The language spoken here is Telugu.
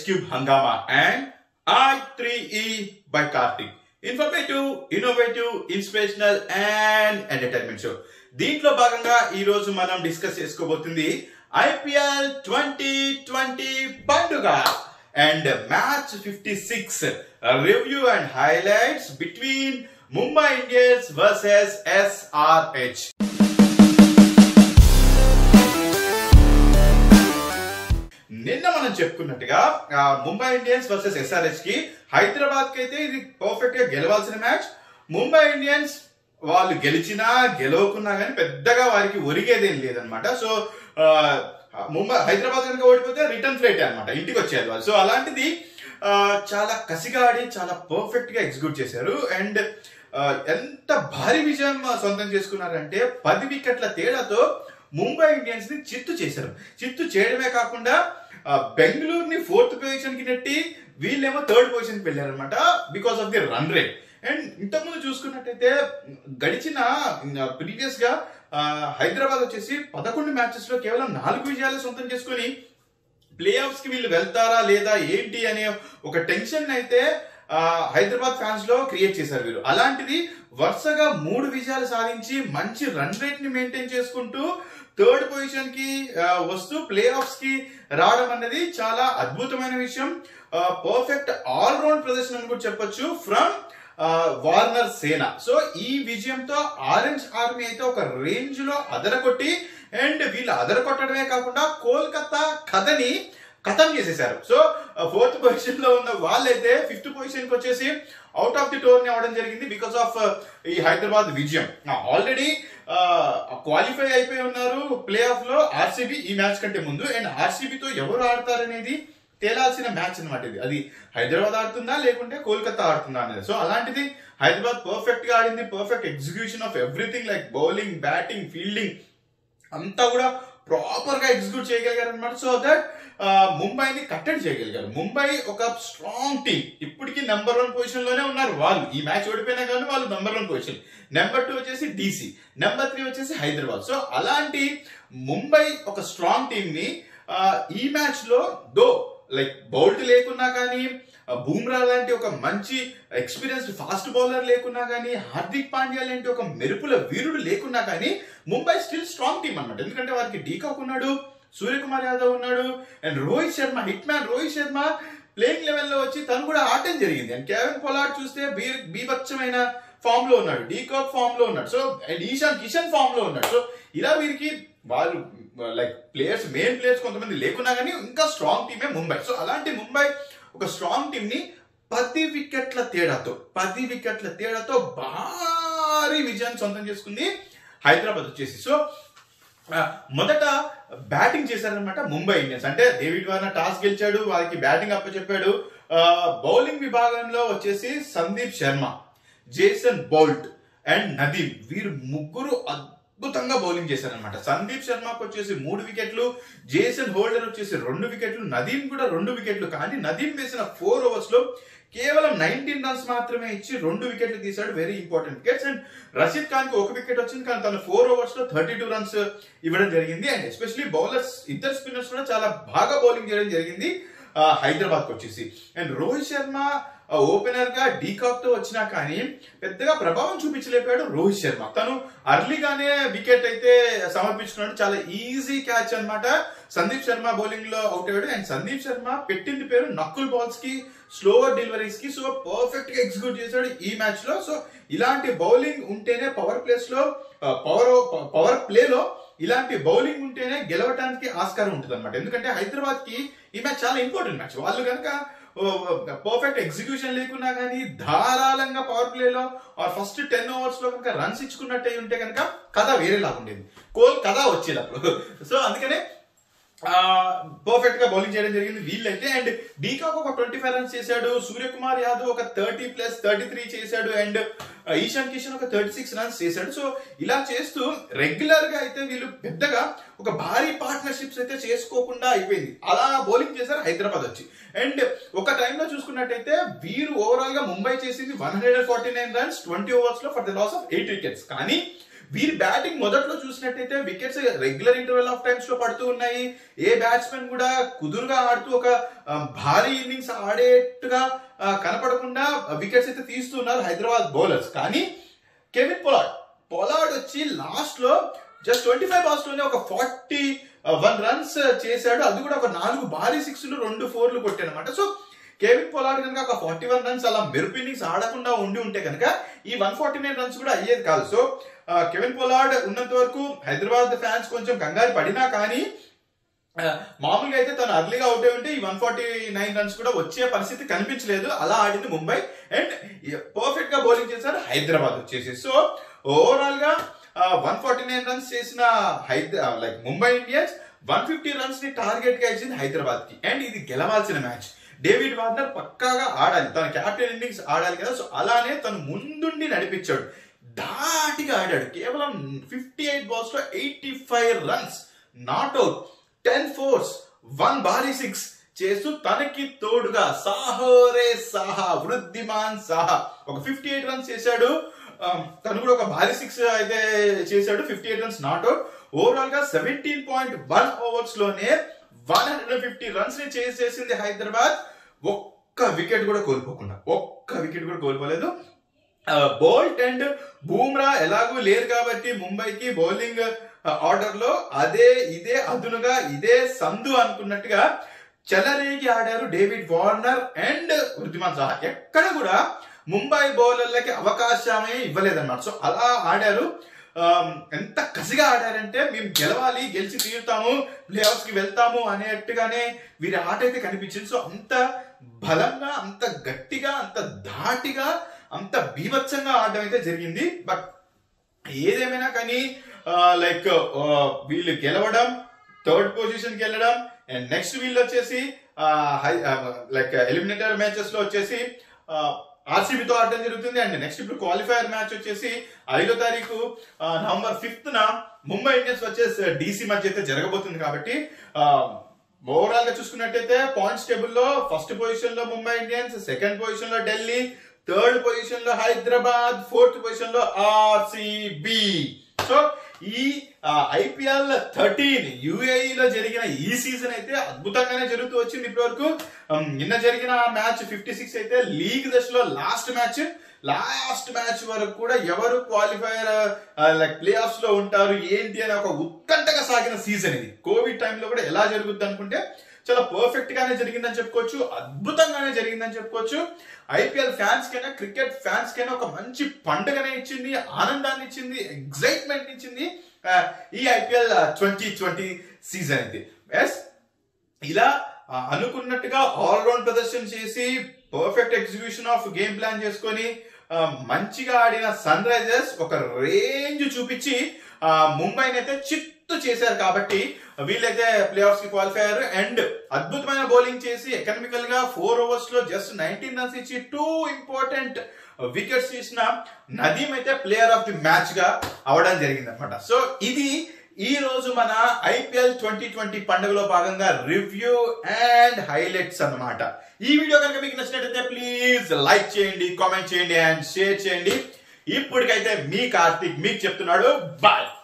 Cube Hangama and I3E by Karthik. Informative innovative inspirational and entertainment show దీంట్లో భాగంగా ఈ రోజు మనం డిస్కస్ చేసుకోబోతుంది ఐపీఎల్ ట్వంటీ ట్వంటీ పండుగ and match fifty six review and highlights between Mumbai Indians versus SRH నిన్న మనం చెప్పుకున్నట్టుగా ఆ, ముంబై ఇండియన్స్ వర్సెస్ ఎస్ఆర్హెచ్ కి హైదరాబాద్ కి అయితే ఇది పర్ఫెక్ట్ గా గెలవాల్సిన మ్యాచ్ ముంబై ఇండియన్స్ వాళ్ళు గెలిచినా గెలవకున్నా కానీ పెద్దగా వారికి ఒరిగేదేం లేదనమాట సో ఆ, ముంబై హైదరాబాద్ కనుక ఓడిపోతే రిటర్న్ ఫ్లైట్ అనమాట ఇంటికి వచ్చేది వాళ్ళు సో అలాంటిది ఆ, చాలా కసిగా ఆడి చాలా పర్ఫెక్ట్ గా ఎగ్జిక్యూట్ చేశారు అండ్ ఎంత భారీ విజయం సొంతం చేసుకున్నారంటే పది వికెట్ల తేడాతో ముంబై ఇండియన్స్ ని చిత్తు చేశారు చిత్తు చేయడమే కాకుండా ఆ, బెంగళూరుని ఫోర్త్ పొజిషన్ కి నెట్టి వీళ్ళేమో థర్డ్ పొజిషన్ కి వెళ్ళారనమాట because of the run rate and ఇంతకుముందు చూసుకున్నట్టయితే గడిచిన ప్రీవియస్ గా ఆ, హైదరాబాద్ వచ్చేసి పదకొండు మ్యాచెస్ లో కేవలం నాలుగు విజయాలు సొంతం చేసుకొని ప్లే ఆఫ్స్ కి వీళ్ళు వెళ్తారా లేదా ఏంటి అనే ఒక టెన్షన్ అయితే ఆ, హైదరాబాద్ ఫ్యాన్స్ లో క్రియేట్ చేశారు వీరు అలాంటిది వరుసగా మూడు విజయాలు సాధించి మంచి రన్ రేట్ ని మెయింటైన్ చేసుకుంటూ థర్డ్ పొజిషన్ కి ఆ, వస్తూ ప్లే ఆఫ్స్ కి రావడం అనేది చాలా అద్భుతమైన విషయం పర్ఫెక్ట్ ఆల్ రౌండ్ ప్రదర్శన అని కూడా చెప్పొచ్చు ఫ్రమ్ వార్నర్ సేన సో ఈ విజయంతో ఆరెంజ్ ఆర్మీ అయితే ఒక రేంజ్ లో అదరకొట్టి అండ్ వీళ్ళు అదరకొట్టడమే కాకుండా కోల్కతా కథని ఖతం చేసేశారు సో ఫోర్త్ పొజిషన్ లో ఉన్న వాళ్ళైతే ఫిఫ్త్ పొజిషన్ కి వచ్చేసి అవుట్ ఆఫ్ ది టోర్నీ అవడం జరిగింది బికాస్ ఆఫ్ ఈ హైదరాబాద్ విజయం ఆల్రెడీ క్వాలిఫై అయిపోయి ఉన్నారు ప్లే ఆఫ్ లో ఆర్సీబీ ఈ మ్యాచ్ కంటే ముందు అండ్ ఆర్సీబీతో ఎవరు ఆడతారనేది తేలాల్సిన మ్యాచ్ అనమాట ఇది అది హైదరాబాద్ ఆడుతుందా లేకుంటే కోల్కతా ఆడుతుందా అనేది సో అలాంటిది హైదరాబాద్ పర్ఫెక్ట్ గా ఆడింది perfect execution of everything like bowling batting fielding అంతా కూడా ప్రాపర్ గా ఎగ్జిక్యూట్ చేయగలిగారు అనమాట సో దట్ ముంబైని కట్టడి చేయగలిగారు ముంబై ఒక స్ట్రాంగ్ టీం ఇప్పటికీ నెంబర్ వన్ పొజిషన్ లోనే ఉన్నారు వాళ్ళు ఈ మ్యాచ్ ఓడిపోయినా కానీ వాళ్ళు number one position number two వచ్చేసి డీసీ నెంబర్ త్రీ వచ్చేసి హైదరాబాద్ సో అలాంటి ముంబై ఒక స్ట్రాంగ్ టీం ని ఆ, ఈ మ్యాచ్ లో దో లైక్ బౌల్ట్ లేకున్నా కానీ ఆ, బూమ్రా లాంటి ఒక మంచి ఎక్స్పీరియన్స్డ్ ఫాస్ట్ బౌలర్ లేకున్నా కానీ హార్దిక్ పాండ్యా లాంటి ఒక మెరుపుల వీరుడు లేకున్నా కానీ ముంబై స్టిల్ స్ట్రాంగ్ టీం అన్నమాట ఎందుకంటే వారికి డీకాక్ ఉన్నాడు సూర్యకుమార్ యాదవ్ ఉన్నాడు and Rohit Sharma hitman Rohit Sharma playing level లో వచ్చి తను కూడా ఆడటం జరిగింది అండ్ కేవన్ పొలాడ్ చూస్తే బీ బీభత్సమైన ఫామ్ లో ఉన్నాడు డీకాక్ ఫామ్ లో ఉన్నాడు so and Ishan Kishan form లో ఉన్నాడు సో ఇలా వీరికి వాళ్ళు లైక్ ప్లేయర్స్ మెయిన్ ప్లేయర్స్ కొంతమంది లేకున్నా కానీ ఇంకా స్ట్రాంగ్ టీమే ముంబై సో అలాంటి ముంబై ఒక స్ట్రాంగ్ టీం ని పది వికెట్ల తేడాతో పది వికెట్ల తేడాతో భారీ విజయాన్ని సొంతం చేసుకుంది హైదరాబాద్ వచ్చేసి సో ఆ, మొదట బ్యాటింగ్ చేశారనమాట ముంబై ఇండియన్స్ అంటే డేవిడ్ వార్నర్ టాస్ గెలిచాడు వారికి బ్యాటింగ్ అప్పచెప్పాడు ఆ, బౌలింగ్ విభాగంలో వచ్చేసి Sandeep Sharma Jason Boult and Nadeem వీరు ముగ్గురు అద్భుతంగా బౌలింగ్ చేశారనమాట సందీప్ శర్మకు వచ్చేసి మూడు వికెట్లు జేసన్ హోల్డర్ వచ్చేసి రెండు వికెట్లు నదీమ్ కూడా రెండు వికెట్లు కానీ నదీమ్ వేసిన ఫోర్ ఓవర్స్ లో కేవలం నైన్టీన్ రన్స్ మాత్రమే ఇచ్చి రెండు వికెట్లు తీశాడు very important wickets and Rashid Khan కి ఒక వికెట్ వచ్చింది కానీ తన ఫోర్ ఓవర్స్ లో థర్టీ టూ రన్స్ ఇవ్వడం జరిగింది అండ్ ఎస్పెషలీ బౌలర్స్ ఇద్దరు స్పిన్నర్స్ కూడా చాలా బాగా బౌలింగ్ చేయడం జరిగింది హైదరాబాద్ కి వచ్చేసి అండ్ రోహిత్ శర్మ ఓపెనర్ గా డీకాక్ తో వచ్చినా కానీ పెద్దగా ప్రభావం చూపించలేపాడు రోహిత్ శర్మ తను అర్లీగానే వికెట్ అయితే సమర్పించుకున్నాడు చాలా ఈజీ క్యాచ్ అన్నమాట సందీప్ శర్మ బౌలింగ్ లో అవుట్ అయ్యాడు అండ్ సందీప్ శర్మ పెట్టింది పేరు నక్కుల్ బాల్స్ కి స్లోవర్ డెలివరీస్ కి సో పర్ఫెక్ట్ గా ఎగ్జిక్యూట్ చేశాడు ఈ మ్యాచ్ లో సో ఇలాంటి బౌలింగ్ ఉంటేనే పవర్ ప్లేస్ లో పవర్ పవర్ ప్లే లో ఇలాంటి బౌలింగ్ ఉంటేనే గెలవడానికి ఆస్కారం ఉంటుంది అనమాట ఎందుకంటే హైదరాబాద్ కి ఈ మ్యాచ్ చాలా ఇంపార్టెంట్ మ్యాచ్ వాళ్ళు కనుక పర్ఫెక్ట్ ఎగ్జిక్యూషన్ లేకున్నా కానీ ధారాళంగా పవర్ ప్లేలో ఫస్ట్ టెన్ ఓవర్స్ లో కనుక రన్స్ ఇచ్చుకున్నట్టే ఉంటే కనుక కథ వేరేలాగా ఉండేది కోల్ కథ వచ్చేది అప్పుడు సో అందుకనే పర్ఫెక్ట్ గా బౌలింగ్ చేయడం జరిగింది వీళ్ళైతే అండ్ డీకాక్ ఒక ట్వంటీ ఫైవ్ రన్స్ చేశాడు సూర్యకుమార్ యాదవ్ ఒక థర్టీ ప్లస్ థర్టీ త్రీ చేశాడు అండ్ ఈశాన్ కిషన్ ఒక థర్టీ సిక్స్ రన్స్ చేశాడు సో ఇలా చేస్తూ రెగ్యులర్ గా అయితే వీళ్ళు పెద్దగా ఒక భారీ పార్ట్నర్షిప్స్ అయితే చేసుకోకుండా అయిపోయింది అలా బౌలింగ్ చేశారు హైదరాబాద్ వచ్చి అండ్ ఒక టైంలో చూసుకున్నట్టయితే వీరు ఓవరాల్ గా ముంబై చేసింది one hundred forty nine runs twenty overs లో for the loss of eight wickets కానీ వీరి బ్యాటింగ్ మొదట్లో చూసినట్టయితే wickets regular interval of times లో పడుతూ ఉన్నాయి ఏ బ్యాట్స్మెన్ కూడా కుదురుగా ఆడుతూ ఒక ఆ, భారీ ఇన్నింగ్స్ ఆడేట్టుగా ఆ, కనపడకుండా వికెట్స్ అయితే తీస్తున్నారు హైదరాబాద్ బౌలర్స్ కానీ కెవిన్ పొలాడ్ పొలాడ్ వచ్చి లాస్ట్ లో జస్ట్ ట్వంటీ ఫైవ్ బాల్స్ లోనే ఒక ఫార్టీ వన్ రన్స్ చేశాడు అది కూడా ఒక నాలుగు భారీ సిక్స్లు రెండు ఫోర్లు కొట్టాడు అనమాట సో కేవిన్ పొలాడ్ కనుక ఒక ఫార్టీ వన్ రన్స్ అలా మెరుపు ఇన్నింగ్స్ ఆడకుండా ఉండి ఉంటే కనుక ఈ వన్ ఫార్టీ నైన్ రన్స్ కూడా అయ్యేది కాదు సో ఆ, కెవిన్ పొలాడ్ ఉన్నంత వరకు హైదరాబాద్ ఫ్యాన్స్ కొంచెం కంగారు పడినా కానీ ఆ, మామూలుగా అయితే తను అర్లీగా అవుట్ అయి ఉంటే ఈ వన్ ఫార్టీ నైన్ రన్స్ కూడా వచ్చే పరిస్థితి కనిపించలేదు అలా ఆడింది ముంబై అండ్ పర్ఫెక్ట్ గా బౌలింగ్ చేశారు హైదరాబాద్ వచ్చేసి సో ఓవరాల్ గా వన్ ఫార్టీ నైన్ రన్స్ చేసిన హైదరా like Mumbai Indians one fifty runs ని టార్గెట్ గా ఇచ్చింది హైదరాబాద్ కి అండ్ ఇది గెలవాల్సిన మ్యాచ్ డేవిడ్ వార్నర్ పక్కాగా ఆడాలి తన క్యాప్టెన్ ఇన్నింగ్స్ ఆడాలి కదా సో అలానే తను ముందుండి నడిపించాడు ధాటిగా ఆడాడు కేవలం ఫిఫ్టీ ఎయిట్ బాల్స్ లో eighty five runs not out ten fours one భారీ సిక్స్ చేస్తూ తనకి తోడుగా సాహోరే సాహా వృద్ధిమాన్ సాహా ఒక ఫిఫ్టీ ఎయిట్ రన్స్ చేశాడు ఆ, తను కూడా ఒక భారీ సిక్స్ అయితే చేశాడు fifty eight runs not out overall గా సెవెంటీన్ పాయింట్ వన్ ఓవర్స్ లోనే వన్ హండ్రెడ్ ఫిఫ్టీ రన్స్ ని చేసేసింది హైదరాబాద్ ఒక్క వికెట్ కూడా కోల్పోకుండా ఒక్క వికెట్ కూడా కోల్పోలేదు బోల్ట్ అండ్ బూమ్రా ఎలాగూ లేరు కాబట్టి ముంబైకి బౌలింగ్ ఆర్డర్ లో అదే ఇదే అదునుగా ఇదే సందు అనుకున్నట్టుగా చెలరేగి ఆడారు David Warner and Wriddhiman Saha ఎక్కడ కూడా ముంబై బౌలర్లకి అవకాశమే ఇవ్వలేదన్నమాట సో అలా ఆడారు ఆమ్, ఎంత కసిగా ఆడారంటే మేము గెలవాలి గెలిచి తీరుతాము ప్లే ఆఫ్స్ కి వెళ్తాము అనేట్టుగానే వీరి ఆట అయితే కనిపించింది సో అంత బలంగా అంత గట్టిగా అంత ధాటిగా అంత బీభత్సంగా ఆడడం అయితే జరిగింది బట్ ఏదేమైనా కానీ లైక్ వీళ్ళు గెలవడం థర్డ్ పొజిషన్ కి వెళ్ళడం అండ్ నెక్స్ట్ వీళ్ళు వచ్చేసి లైక్ ఎలిమినేటర్ మ్యాచెస్ లో వచ్చేసి ఆర్సీబీతో ఆడడం జరుగుతుంది అండ్ నెక్స్ట్ ఇప్పుడు క్వాలిఫైయర్ మ్యాచ్ వచ్చేసి ఐదో తారీఖు ఆ, నవంబర్ ఫిఫ్త్ న ముంబై ఇండియన్స్ వచ్చేసి డీసీ మధ్య అయితే జరగబోతుంది కాబట్టి ఓవరాల్ గా చూసుకున్నట్టయితే పాయింట్స్ టేబుల్ లో ఫస్ట్ పొజిషన్ లో ముంబై ఇండియన్స్ సెకండ్ పొజిషన్ లో ఢిల్లీ థర్డ్ పొజిషన్ లో హైదరాబాద్ ఫోర్త్ పొజిషన్ లో ఆర్సీబీ సో ఈ ఐపీఎల్ థర్టీన్ యుఏఈ లో జరిగిన ఈ సీజన్ అయితే అద్భుతంగానే జరుగుతూ వచ్చింది ఇప్పటి వరకు నిన్న జరిగిన మ్యాచ్ ఫిఫ్టీ సిక్స్ అయితే లీగ్ దశలో లాస్ట్ మ్యాచ్ లాస్ట్ మ్యాచ్ వరకు కూడా ఎవరు క్వాలిఫైయర్ లైక్ ప్లే ఆఫ్స్ లో ఉంటారు ఏంటి అని ఒక ఉత్కంఠగా సాగిన సీజన్ ఇది కోవిడ్ టైంలో కూడా ఎలా జరుగుద్ది అనుకుంటే చాలా పర్ఫెక్ట్ గానే జరిగిందని చెప్పుకోవచ్చు అద్భుతంగానే జరిగిందని చెప్పుకోవచ్చు ఐపీఎల్ ఫ్యాన్స్ కైనా క్రికెట్ ఫ్యాన్స్ కైనా ఒక మంచి పండుగనే ఇచ్చింది ఆనందాన్ని ఇచ్చింది ఎగ్జైట్మెంట్ ఇచ్చింది ఆ, ఈ ఐపీఎల్ ట్వంటీ ట్వంటీ సీజన్ ఇది ఎస్ ఇలా ఆ, అనుకున్నట్టుగా ఆల్ రౌండ్ ప్రదర్శన చేసి perfect execution of game plan చేసుకొని ఆ, మంచిగా ఆడిన సన్ రైజర్స్ ఒక రేంజ్ చూపించి ఆ, ముంబైని అయితే చిత్తు చేశారు కాబట్టి వీళ్ళైతే ప్లే ఆఫ్స్ కి క్వాలిఫై అయ్యారు అండ్ అద్భుతమైన బౌలింగ్ చేసి ఎకనామికల్ గా ఫోర్ ఓవర్స్ లో జస్ట్ నైన్టీన్ రన్స్ ఇచ్చి టూ ఇంపార్టెంట్ వికెట్స్ తీసిన నదీం అయితే ప్లేయర్ ఆఫ్ ది మ్యాచ్ గా అవడం జరిగింది అనమాట సో ఇది ఈ రోజు మన ఐపీఎల్ ట్వంటీ ట్వంటీ పండుగలో భాగంగా రివ్యూ అండ్ హైలైట్స్ అన్నమాట ఈ వీడియో కనుక మీకు నచ్చినట్లయితే ప్లీజ్ లైక్ చేయండి కామెంట్ చేయండి అండ్ షేర్ చేయండి ఇప్పటికైతే మీ కార్తీక్ మీకు చెప్తున్నాడు బాయ్